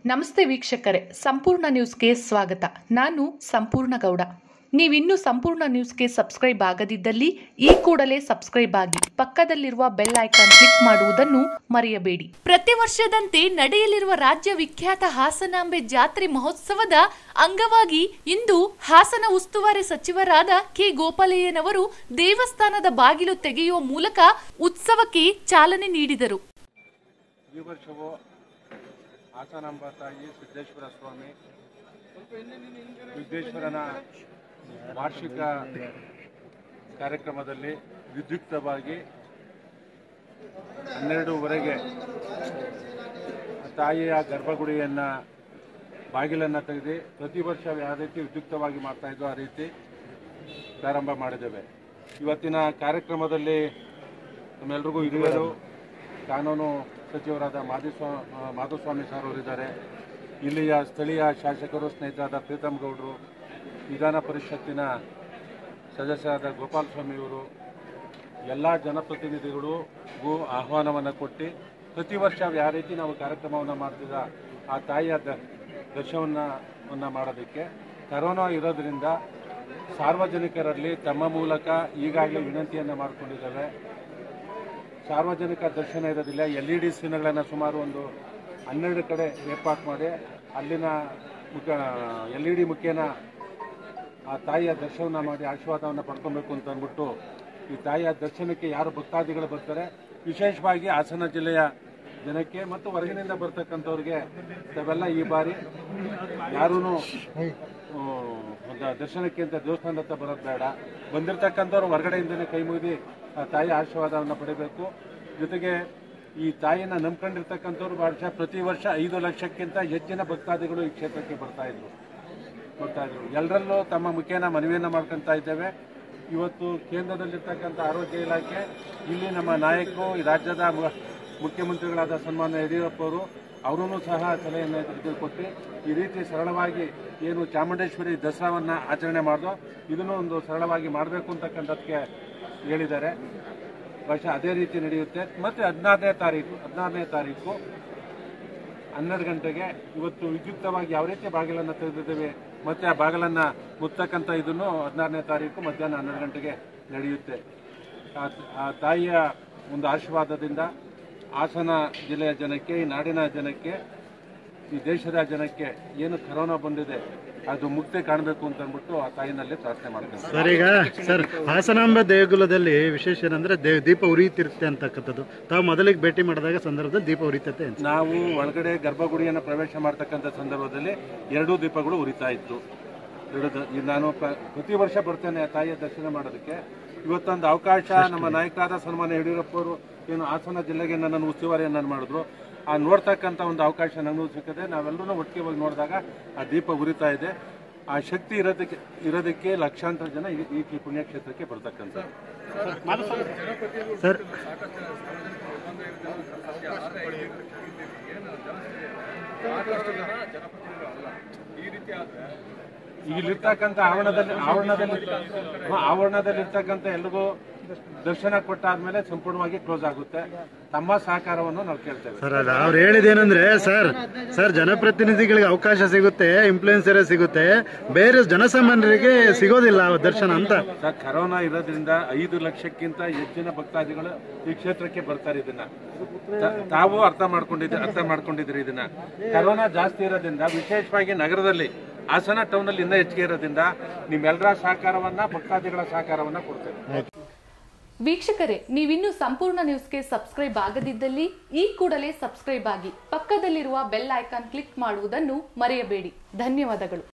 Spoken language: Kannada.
ನಮಸ್ತೆ ವೀಕ್ಷಕರೇ ಸಂಪೂರ್ಣ ನ್ಯೂಸ್ಗೆ ಸ್ವಾಗತ ನಾನು ಸಂಪೂರ್ಣ ಗೌಡ ನೀವಿನ್ನೂ ಸಂಪೂರ್ಣ ನ್ಯೂಸ್ಗೆ ಸಬ್ಸ್ಕ್ರೈಬ್ ಆಗದಿದ್ದಲ್ಲಿ ಈ ಕೂಡಲೇ ಸಬ್ಸ್ಕ್ರೈಬ್ ಆಗಿ ಪಕ್ಕದಲ್ಲಿರುವ ಬೆಲ್ ಐಕಾನ್ ಕ್ಲಿಕ್ ಮಾಡುವುದನ್ನು ಮರೆಯಬೇಡಿ ಪ್ರತಿ ವರ್ಷದಂತೆ ನಡೆಯಲಿರುವ ರಾಜ್ಯ ವಿಖ್ಯಾತ ಹಾಸನಾಂಬೆ ಜಾತ್ರೆ ಮಹೋತ್ಸವದ ಅಂಗವಾಗಿ ಇಂದು ಹಾಸನ ಉಸ್ತುವಾರಿ ಸಚಿವರಾದ ಕೆ ಗೋಪಾಲಯ್ಯನವರು ದೇವಸ್ಥಾನದ ಬಾಗಿಲು ತೆಗೆಯುವ ಮೂಲಕ ಉತ್ಸವಕ್ಕೆ ಚಾಲನೆ ನೀಡಿದರು ಈ ವರ್ಷವೂ ಹಾಸನಾಂಬ ತಾಯಿ ಸಿದ್ದೇಶ್ವರ ಸ್ವಾಮಿ ಸಿದ್ದೇಶ್ವರನ ವಾರ್ಷಿಕ ಕಾರ್ಯಕ್ರಮದಲ್ಲಿ ವಿದ್ಯುಕ್ತವಾಗಿ ಹನ್ನೆರಡೂವರೆಗೆ ತಾಯಿಯ ಗರ್ಭಗುಡಿಯನ್ನು ಬಾಗಿಲನ್ನು ತೆಗೆದು ಪ್ರತಿ ವರ್ಷ ಯಾವ ರೀತಿ ವಿದ್ಯುಕ್ತವಾಗಿ ಮಾಡ್ತಾ ಇದ್ದೋ ಆ ರೀತಿ ಪ್ರಾರಂಭ ಮಾಡಿದ್ದೇವೆ ಇವತ್ತಿನ ಕಾರ್ಯಕ್ರಮದಲ್ಲಿ ನಮ್ಮೆಲ್ರಿಗೂ ಹಿರಿಯರು ಕಾನೂನು ಸಚಿವರಾದ ಮಾಧುಸ್ವಾ ಮಾಧುಸ್ವಾಮಿ ಸರ್ ಅವರಿದ್ದಾರೆ ಇಲ್ಲಿಯ ಸ್ಥಳೀಯ ಶಾಸಕರು ಸ್ನೇಹಿತರಾದ ಪ್ರೀತಮ್ ಗೌಡರು ವಿಧಾನ ಪರಿಷತ್ತಿನ ಸದಸ್ಯರಾದ ಗೋಪಾಲ ಸ್ವಾಮಿಯವರು ಎಲ್ಲ ಜನಪ್ರತಿನಿಧಿಗಳಿಗೂ ಆಹ್ವಾನವನ್ನು ಕೊಟ್ಟು ಪ್ರತಿ ವರ್ಷ ಯಾವ ರೀತಿ ನಾವು ಕಾರ್ಯಕ್ರಮವನ್ನು ಮಾಡ್ತಿದ್ದ ಆ ತಾಯಿಯ ದ ದರ್ಶನವನ್ನು ಮಾಡೋದಕ್ಕೆ ಕರೋನಾ ಇರೋದ್ರಿಂದ ಸಾರ್ವಜನಿಕರಲ್ಲಿ ತಮ್ಮ ಮೂಲಕ ಈಗಾಗಲೇ ವಿನಂತಿಯನ್ನು ಮಾಡಿಕೊಂಡಿದ್ದೇವೆ ಸಾರ್ವಜನಿಕ ದರ್ಶನ ಇರೋದಿಲ್ಲ ಎಲ್ ಇ ಡಿ ಸ್ಕ್ರೀನ್ಗಳನ್ನು ಸುಮಾರು ಒಂದು ಹನ್ನೆರಡು ಕಡೆ ಏರ್ಪಾಟ್ ಮಾಡಿ ಅಲ್ಲಿನ ಮುಖ ಎಲ್ ಇ ಡಿ ಮುಖೇನ ಆ ತಾಯಿಯ ದರ್ಶನ ಮಾಡಿ ಆಶೀರ್ವಾದವನ್ನು ಪಡ್ಕೊಬೇಕು ಅಂತ ಅಂದ್ಬಿಟ್ಟು ಈ ತಾಯಿಯ ದರ್ಶನಕ್ಕೆ ಯಾರು ಭಕ್ತಾದಿಗಳು ಬರ್ತಾರೆ ವಿಶೇಷವಾಗಿ ಹಾಸನ ಜಿಲ್ಲೆಯ ಜನಕ್ಕೆ ಮತ್ತು ಹೊರಗಿನಿಂದ ಬರ್ತಕ್ಕಂಥವ್ರಿಗೆ ತಾವೆಲ್ಲ ಈ ಬಾರಿ ಯಾರೂ ದರ್ಶನಕ್ಕೆ ಅಂತ ದೇವಸ್ಥಾನದ ಹತ್ರ ಬರೋದು ಬೇಡ ಬಂದಿರತಕ್ಕಂಥವ್ರು ಹೊರಗಡೆಯಿಂದನೇ ಕೈ ಮುಗಿದು ಆ ತಾಯಿ ಆಶೀರ್ವಾದವನ್ನು ಪಡಿಬೇಕು ಜೊತೆಗೆ ಈ ತಾಯಿನ ನಂಬ್ಕೊಂಡಿರ್ತಕ್ಕಂಥವ್ರು ಬಹುಶಃ ಪ್ರತಿ ವರ್ಷ ಐದು ಲಕ್ಷಕ್ಕಿಂತ ಹೆಚ್ಚಿನ ಭಕ್ತಾದಿಗಳು ಈ ಕ್ಷೇತ್ರಕ್ಕೆ ಬರ್ತಾ ಇದ್ರು ಬರ್ತಾ ಇದ್ರು ಎಲ್ಲರಲ್ಲೂ ತಮ್ಮ ಮುಖೇನ ಮನವಿಯನ್ನು ಮಾಡ್ಕೊತಾ ಇದ್ದೇವೆ ಇವತ್ತು ಕೇಂದ್ರದಲ್ಲಿರ್ತಕ್ಕಂಥ ಆರೋಗ್ಯ ಇಲಾಖೆ ಇಲ್ಲಿ ನಮ್ಮ ನಾಯಕರು ಈ ರಾಜ್ಯದ ಮು- ಮುಖ್ಯಮಂತ್ರಿಗಳಾದ ಸನ್ಮಾನ್ಯ ಯಡಿಯೂರಪ್ಪ ಅವರು ಅವರೂ ಸಹ ಸಲಹೆಯನ್ನು ತೆಗೆದುಕೊಟ್ಟು ಈ ರೀತಿ ಸರಳವಾಗಿ ಏನು ಚಾಮುಂಡೇಶ್ವರಿ ದಸರಾವನ್ನು ಆಚರಣೆ ಮಾಡಿದೋ ಇದನ್ನು ಒಂದು ಸರಳವಾಗಿ ಮಾಡಬೇಕು ಅಂತಕ್ಕಂಥದ್ದಕ್ಕೆ ಹೇಳಿದ್ದಾರೆ ಬಹುಶಃ ಅದೇ ರೀತಿ ನಡೆಯುತ್ತೆ ಮತ್ತು ಹದಿನಾರನೇ ತಾರೀಕು ಹದಿನಾರನೇ ತಾರೀಕು ಹನ್ನೆರಡು ಗಂಟೆಗೆ ಇವತ್ತು ವಿದ್ಯುಕ್ತವಾಗಿ ಯಾವ ರೀತಿ ಬಾಗಿಲನ್ನು ತೆಗೆದಿದ್ದೇವೆ ಮತ್ತೆ ಆ ಬಾಗಿಲನ್ನು ಮುತ್ತಕ್ಕಂಥ ಇದನ್ನು ಹದಿನಾರನೇ ತಾರೀಕು ಮಧ್ಯಾಹ್ನ ಹನ್ನೆರಡು ಗಂಟೆಗೆ ನಡೆಯುತ್ತೆ ಆ- ಆ ತಾಯಿಯ ಒಂದು ಆಶೀರ್ವಾದದಿಂದ ಹಾಸನ ಜಿಲ್ಲೆಯ ಜನಕ್ಕೆ ಈ ನಾಡಿನ ಜನಕ್ಕೆ ಈ ದೇಶದ ಜನಕ್ಕೆ ಏನು ಕರೋನಾ ಬಂದಿದೆ ಅದು ಮುಕ್ತಿ ಕಾಣಬೇಕು ಅಂತ ಅಂದ್ಬಿಟ್ಟು ಆ ತಾಯಿನಲ್ಲಿ ಪ್ರಾರ್ಥನೆ ಮಾಡ್ತೇನೆ ಸರ್ ಈಗ ಸರ್ ಹಾಸನಾಂಬ ದೇಗುಲದಲ್ಲಿ ವಿಶೇಷ ಏನಂದ್ರೆ ದೇ- ದೀಪ ಉರಿಯುತ್ತಿರುತ್ತೆ ಅಂತಕ್ಕಂಥದ್ದು ತಾವು ಮೊದಲಿಗೆ ಭೇಟಿ ಮಾಡಿದಾಗ ಸಂದರ್ಭದಲ್ಲಿ ದೀಪ ಉರಿತತೆ ಅಂತ ನಾವು ಒಳಗಡೆ ಗರ್ಭಗುಡಿಯನ್ನು ಪ್ರವೇಶ ಮಾಡ್ತಕ್ಕಂಥ ಸಂದರ್ಭದಲ್ಲಿ ಎರಡೂ ದೀಪಗಳು ಉರಿತಾ ಇತ್ತು ಎರಡು ದ- ಈ ನಾನು ಪ್ರ- ಪ್ರತಿ ವರ್ಷ ಬರ್ತೇನೆ ಆ ತಾಯಿಯ ದರ್ಶನ ಮಾಡೋದಕ್ಕೆ ಇವತ್ತೊಂದು ಅವಕಾಶ ನಮ್ಮ ನಾಯಕರಾದ ಸನ್ಮಾನ್ಯ ಯಡಿಯೂರಪ್ಪ ಅವರು ಏನು ಹಾಸನ ಜಿಲ್ಲೆಗೆ ನನ್ನನ್ನು ಉಸ್ತುವಾರಿಯನ್ನು ಮಾಡಿದ್ರು ಆ ನೋಡ್ತಕ್ಕಂಥ ಒಂದು ಅವಕಾಶ ನನಗೂ ಸಿಕ್ಕದೆ ನಾವೆಲ್ಲರೂ ಒಟ್ಟಿಗೆ ಹೋಗಿ ನೋಡಿದಾಗ ಆ ದೀಪ ಉರಿತಾ ಇದೆ ಆ ಶಕ್ತಿ ಇರೋದಕ್ಕೆ ಇರೋದಕ್ಕೆ ಲಕ್ಷಾಂತರ ಜನ ಈ ಈ ಪುಣ್ಯಕ್ಷೇತ್ರಕ್ಕೆ ಬರ್ತಕ್ಕಂಥ ಸರ್ ಇಲ್ಲಿರ್ತಕ್ಕಂಥ ಆವರಣದಲ್ಲಿ ಆವರಣದಲ್ಲಿ ಹಾ, ಆವರಣದಲ್ಲಿರ್ತಕ್ಕಂಥ ಎಲ್ರಿಗೂ ದರ್ಶನ ಕೊಟ್ಟಾದ್ಮೇಲೆ ಸಂಪೂರ್ಣವಾಗಿ ಕ್ಲೋಸ್ ಆಗುತ್ತೆ ತಮ್ಮ ಸಹಕಾರವನ್ನು ನಾವು ಕೇಳ್ತೇವೆ ಸರ್ ಅದು ಅವ್ರು ಹೇಳಿದೇನಂದ್ರೆ ಸರ್ ಸರ್ ಜನಪ್ರತಿನಿಧಿಗಳಿಗೆ ಅವಕಾಶ ಸಿಗುತ್ತೆ ಇನ್ಫ್ಲೂಯೆನ್ಸರೇ ಸಿಗುತ್ತೆ ಬೇರೆ ಜನಸಾಮಾನ್ಯರಿಗೆ ಸಿಗೋದಿಲ್ಲ ಆ ದರ್ಶನ ಅಂತ ಸರ್ ಕರೋನಾ ಇರೋದ್ರಿಂದ ಐದು ಲಕ್ಷಕ್ಕಿಂತ ಹೆಚ್ಚಿನ ಭಕ್ತಾದಿಗಳು ಈ ಕ್ಷೇತ್ರಕ್ಕೆ ಬರ್ತಾರೆ ಇದನ್ನ ತ- ತಾವು ಅರ್ಥ ಮಾಡ್ಕೊಂಡಿದ್ದೀರಿ ಅರ್ಥ ಮಾಡ್ಕೊಂಡಿದ್ದೀರಿ ಇದನ್ನ ಕರೋನಾ ಜಾಸ್ತಿ ಇರೋದ್ರಿಂದ ವಿಶೇಷವಾಗಿ ನಗರದಲ್ಲಿ ಹಾಸನ ಟೌನ್ ಅಲ್ಲಿ ಇನ್ನೂ ಹೆಚ್ಚಿಗೆ ಇರೋದ್ರಿಂದ ನಿಮ್ಮೆಲ್ಲರ ಸಹಕಾರವನ್ನ ಭಕ್ತಾದಿಗಳ ಸಹಕಾರವನ್ನ ಕೊಡ್ತೇವೆ ವೀಕ್ಷಕರೇ ನೀವಿನ್ನೂ ಸಂಪೂರ್ಣ ನ್ಯೂಸ್ಗೆ ಸಬ್ಸ್ಕ್ರೈಬ್ ಆಗದಿದ್ದಲ್ಲಿ ಈ ಕೂಡಲೇ ಸಬ್ಸ್ಕ್ರೈಬ್ ಆಗಿ ಪಕ್ಕದಲ್ಲಿರುವ ಬೆಲ್ ಐಕಾನ್ ಕ್ಲಿಕ್ ಮಾಡುವುದನ್ನು ಮರೆಯಬೇಡಿ ಧನ್ಯವಾದಗಳು